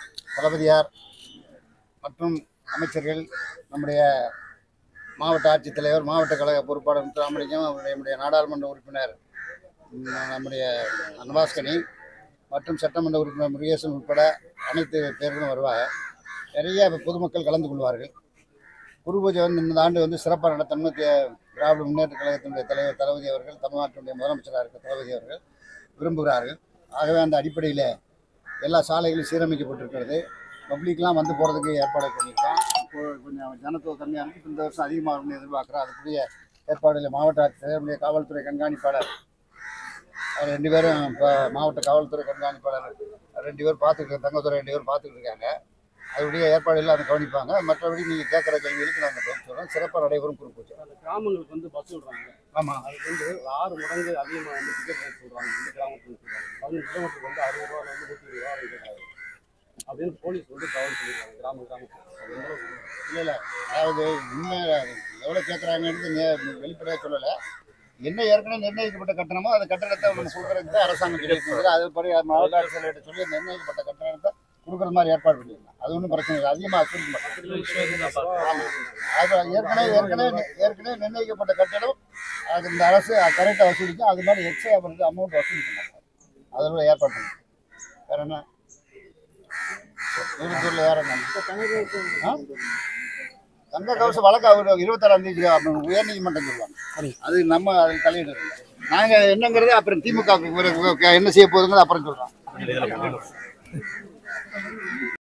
தளபதியார் மற்றும் அமைச்சர்கள் நம்முடைய மாவட்ட ஆட்சித்தலைவர் மாவட்ட கழக பொறுப்பாளர் முத்துராமலிங்கம் அவருடைய நம்முடைய நாடாளுமன்ற உறுப்பினர் ம், நம்முடைய அன்பாஸ்கனி மற்றும் சட்டமன்ற உறுப்பினர் முருகேசன் உட்பட அனைத்து பேர்களும் வருவாங்க நிறைய பொதுமக்கள் கலந்து கொள்வார்கள் குரு பூஜை வந்து இந்த ஆண்டு வந்து சிறப்பாக நடத்தணும்னு தே- திராவிட முன்னேற்ற கழகத்தினுடைய தலைவர் தளபதி அவர்கள் தமிழ்நாட்டினுடைய முதலமைச்சராக இருக்க தளபதி அவர்கள் விரும்புகிறார்கள் ஆகவே அந்த அடிப்படையில் எல்லா சாலைகளும் சீரமைக்கப்பட்டிருக்கிறது பப்ளிக்லாம் வந்து போகிறதுக்கு ஏற்பாடு பண்ணியிருக்கோம் இப்போ கொஞ்சம் ஜனத்தொகை கம்மியாக இருக்குது இந்த வருஷம் அதிகமாகும்னு எதிர்பார்க்குறோம் அதுக்குரிய ஏற்பாடுகளை மாவட்ட ஆட்சித்தலைவருடைய காவல்துறை கண்காணிப்பாளர் அவர் ரெண்டு பேரும் இப்போ மாவட்ட காவல்துறை கண்காணிப்பாளர் ரெண்டு பேர் பார்த்துட்டு தங்கத்துறை ரெண்டு பேர் பார்த்துட்டு இருக்காங்க அதனுடைய ஏற்பாடுகள் அதை கவனிப்பாங்க மற்றபடி நீங்கள் கேட்குற கேள்விகளுக்கு நாங்கள் பதில் சொல்கிறோம் சிறப்பாக நடைபெறும் குறு பூஜை அந்த கிராமங்களுக்கு வந்து பஸ் விடுறாங்க ஆமாம் அதுக்கு வந்து ஒரு ஆறு மடங்கு அதிகமாக வந்து டிக்கெட் ரேட் சொல்கிறாங்க இந்த கிராமத்துக்கு சொல்கிறாங்க பதினஞ்சு கிலோமீட்டருக்கு வந்து அறுபது ரூபா வந்து நூற்றி இருபது ரூபா டிக்கெட் ஆகுது அப்படின்னு போலீஸ் வந்து தகவல் சொல்லியிருக்காங்க கிராம கிராமத்துக்கு அது எந்த அளவுக்கு உண்மை? இல்லை இல்லை அதாவது உண்மை எவ்வளோ கேட்குறாங்கன்னு நே வெளிப்படையாக சொல்லலை என்ன ஏற்கனவே நிர்ணயிக்கப்பட்ட கட்டணமோ அந்த கட்டணத்தை அவங்க கொடுக்குறதுக்கு தான் அரசாங்கம் சொல்லியிருக்காங்க அது படி மாவட்ட ஆட்சியர்கிட்ட சொல்லி நிர்ணயிக்கப்பட்ட கட்டணத்தை கொடுக்குற மாதிரி ஏற்பாடு பண்ணிருக்காங்க அது ஒன்றும் பிரச்சனை இல்லை அதிகமாக அசுரிக்க மாட்டாங்க ஆமாம் அது ஏற்கனவே ஏற்கனவே ஏற்கனவே நிர்ணயிக்கப்பட்ட கட்டணம் அது இந்த அரசு கரெக்டாக வசூலிக்கும் அது மாதிரி எக்ஸ்ட்ரா வந்து அமௌண்ட் வசூலிக்க மாட்டாங்க அதோட ஏற்பாடு பண்ணி வேற என்ன இருபத்தூரில் வேற என்ன ஆ? தங்க கவசம் வழக்கு அவர் இருபத்தாறாம் தேதி உயர் நீதிமன்றம் சொல்லுவாங்க அது நம்ம அதில் தலையிட இல்லை நாங்கள் என்னங்கிறது அப்புறம் திமுக என்ன செய்ய போகுதுங்கிறது அப்புறம் சொல்கிறோம்